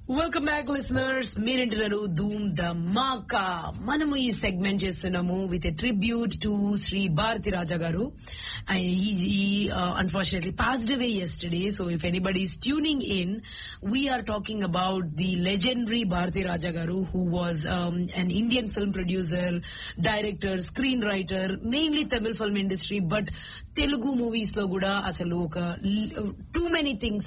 welcome back listeners మీరింటున్నారు ధూమ్ the మాకా మనము ఈ సెగ్మెంట్ చేస్తున్నాము with a tribute to Shri Bharathi Raja garu unfortunately passed away yesterday so if anybody is tuning in we are talking about the legendary Bharathi Raja garu who was um, an Indian film producer director screenwriter mainly Tamil film industry but Telugu movies లో కూడా అసలు ఒక too many things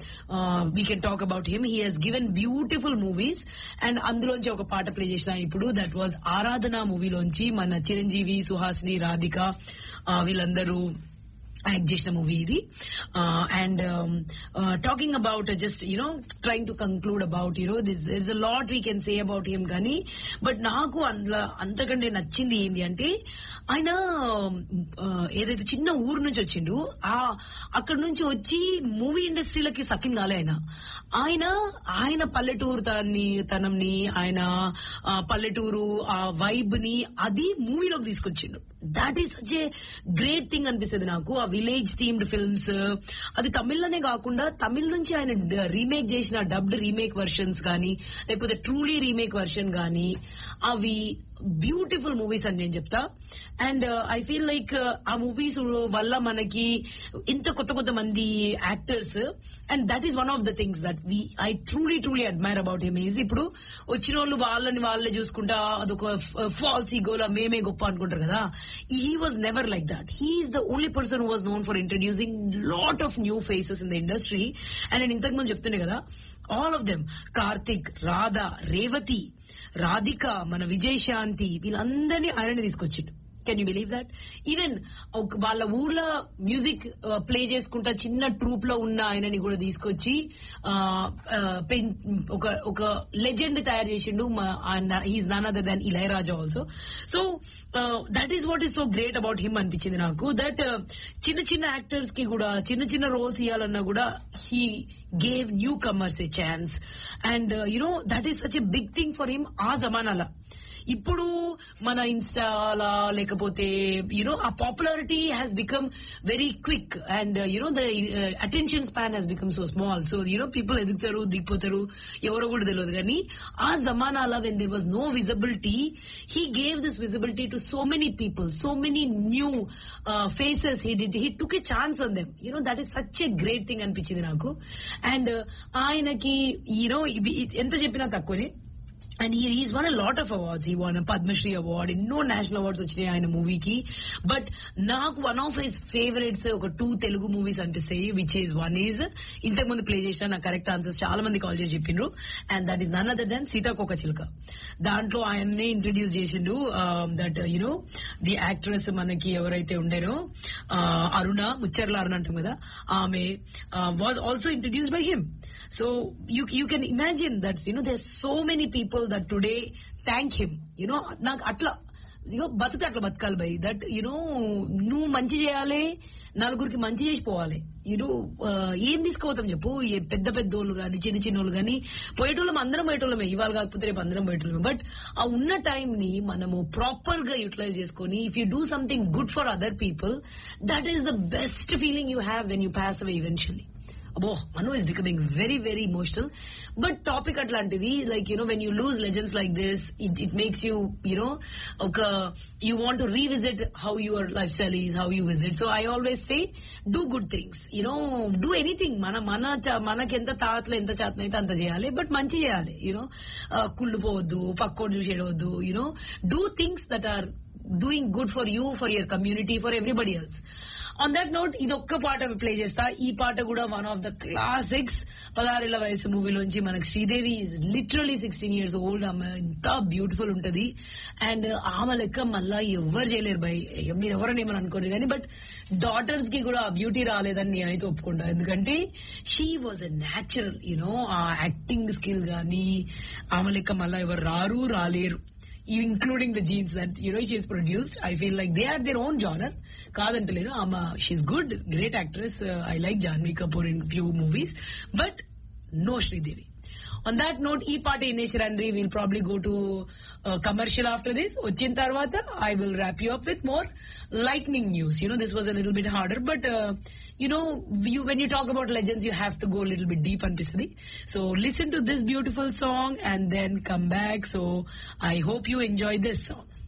we can talk about him he has given beautiful movies and అందులోంచి ఒక పాట play చేసిన ఇప్పుడు that was Aradhana మూవీలోంచి మన చిరంజీవి సుహాసిని రాధిక uh, వీళ్ళందరూ యాక్ట్ చేసిన మూవీ ఇది and talking about just you know trying to conclude about you know this is a lot we can say about him కానీ బట్ నాకు అందులో అంతకంటే నచ్చింది ఏంటి అంటే ఆయన uh, ఏదైతే చిన్న ఊరు నుంచి వచ్చిండు ఆ అక్కడ నుంచి వచ్చి మూవీ ఇండస్ట్రీలకి సకిన్ కాలే ఆయన ఆయన ఆయన పల్లెటూరు తన్ని తనంని ఆయన ఆ, పల్లెటూరు ఆ వైబ్ ని అది మూవీలోకి తీసుకొచ్చిండు that is such a great thing అనిపిస్తుంది నాకు ఆ విలేజ్ థీమ్డ్ ఫిల్మ్స్ అది తమిళ్లోనే కాకుండా తమిళ్ నుంచి ఆయన రీమేక్ చేసిన డబ్డ్ రీమేక్ వర్షన్స్ కానీ లేకపోతే ట్రూలీ రీమేక్ వర్షన్ కానీ అవి బ్యూటిఫుల్ మూవీస్ అని నేను చెప్తా అండ్ ఐ ఫీల్ లైక్ ఆ మూవీస్ వల్ల మనకి ఇంత కొత్త కొత్త మంది actors and that is one of the things that we I truly truly admire about him is ఇప్పుడు వచ్చిన వాళ్ళు వాళ్ళని వాళ్ళే చూసుకుంటా అదొక ఫాల్స్ ఈగోలా మేమే గొప్ప అనుకుంటారు కదా he was never like that he is the only person was known for introducing lot of new faces in the industry and నేను ఇంతకు ముందు చెప్తున్నా కదా all of them Karthik Radha Revathi Radhika మన విజయశాంతి వీళ్ళందరినీ ఆయనని తీసుకొచ్చిండు can you believe that even వాళ్ళ ఊర్లో మ్యూజిక్ ప్లే చేసుకుంటా చిన్న ట్రూప్ లో ఉన్న ఆయనని కూడా తీసుకొచ్చి ఆ, ఆ, పెన్- ఒక ఒక లెజెండ్ తయారు చేసిండు he's none other than Ilaiyaraaja also so that is what is so great about him అనిపించింది నాకు దట్ చిన్న చిన్న యాక్టర్స్ కి కూడా చిన్న చిన్న రోల్స్ ఇవ్వాలన్నా కూడా he gave newcomers a chance and you know that is such a big thing for him ఆ జమానాల ఇప్పుడు మన ఇన్స్టాలా లేకపోతే you know uh popularity has become very quick and you know the attention span has become so small so you know people ఎదుగుతారు దిగిపోతారు ఎవరో కూడా తెలియదు కానీ ఆ జమానాల when there was no visibility he gave this visibility to so many people so many new faces he did he took A chance on them you know that is such a great thing అనిపించింది నాకు and ఆయనకి you know ఎంత చెప్పినా తక్కువనే and he is one lot of awards ఈ one Padmashri award ఎన్నో national awards వచ్చినాయి ఆయన మూవీకి బట్ నాకు వన్ ఆఫ్ హిస్ ఫేవరెట్స్ ఒక టూ తెలుగు మూవీస్ అనిపిస్తాయి విచ్ ఈస్ వన్ ఈజ్ ఇంతకు ముందు ప్లే చేసిన నా కరెక్ట్ ఆన్సర్స్ చాలా మంది కాల్ చేసి చెప్పిండ్రు and that is none other than Seethakoka Chiluka దాంట్లో ఆయన్నే ఇంట్రడ్యూస్ చేసిండు దట్ యునో ది యాక్ట్రెస్ మనకి ఎవరైతే ఉండేనో అరుణ ముచ్చర్ల అరుణ అంటాం కదా ఆమె was also introduce by him so you you can imagine that you know there so many people that today thank him you know నాకు అట్లా ఇగో బతుకు అట్లా బతకాలి బై దట్ యునో నువ్వు మంచి చేయాలి నలుగురికి మంచి చేసి పోవాలి యూనో ఏం తీసుకోవతాం చెప్పు ఏ పెద్ద పెద్ద వాళ్ళు కానీ చిన్న చిన్న వాళ్ళు కానీ పోయేటోళ్ళం అందరం పోయేటోళ్ళమే ఇవాళ కాకపోతే రేపు అందరం పోయేటోళ్ళమే బట్ ఆ ఉన్న టైం ని మనము ప్రాపర్ గా యూటిలైజ్ చేసుకొని if you do something good for other people that is the best feeling you have when you pass away eventually అబో Manu is becoming very very emotional but topic అట్లాంటిది like you know when you lose legends like this it it makes you you know ఒక you want to revisit how your life style is how you visit so I always say do good things you know do anything మన మన చ- మనకి ఎంత తాతలు ఎంత చేతన అయితే అంత చేయాలి బట్ మంచి చేయాలి యూనో కుళ్ళిపోవద్దు పక్కోడు చూసి ఏడవద్దు you know do things that are doing good for you for your community for everybody else on that note ఇది ఒక్క పాట ప్లే చేస్తా ఈ పాట కూడా వన్ ఆఫ్ ద క్లాసిక్స్ పదహారేళ్ల వయసు మూవీలోంచి మనకి Sridevi literally sixteen years old ఆమె ఎంత బ్యూటిఫుల్ ఉంటది అండ్ ఆమె లెక్క మళ్ళా ఎవ్వరు చేయలేరు బై మీరు ఎవరని ఏమని అనుకోరు కానీ బట్ డాటర్స్ కి కూడా ఆ బ్యూటీ రాలేదని నేనైతే ఒప్పుకుంటా ఎందుకంటే she was a natural you know acting skill గానీ ఆమె లెక్క మళ్ళా ఎవరు రారు రాలేరు including the genes that you know she's produced i feel like they are their own genre కాదంటలేను ఆమె she's good great actress I like Janhvi Kapoor in few movies but no Sridevi on that note ఈ పాట ఇనేశ్వరండ్రి will probably go to commercial after this వచ్చిన తర్వాత I will wrap you up with more lightning news you know this was a little bit harder but you know you when you talk about legends you have to go little bit deep అనిపిస్తుంది so listen to this beautiful song and then come back so I hope you enjoy this song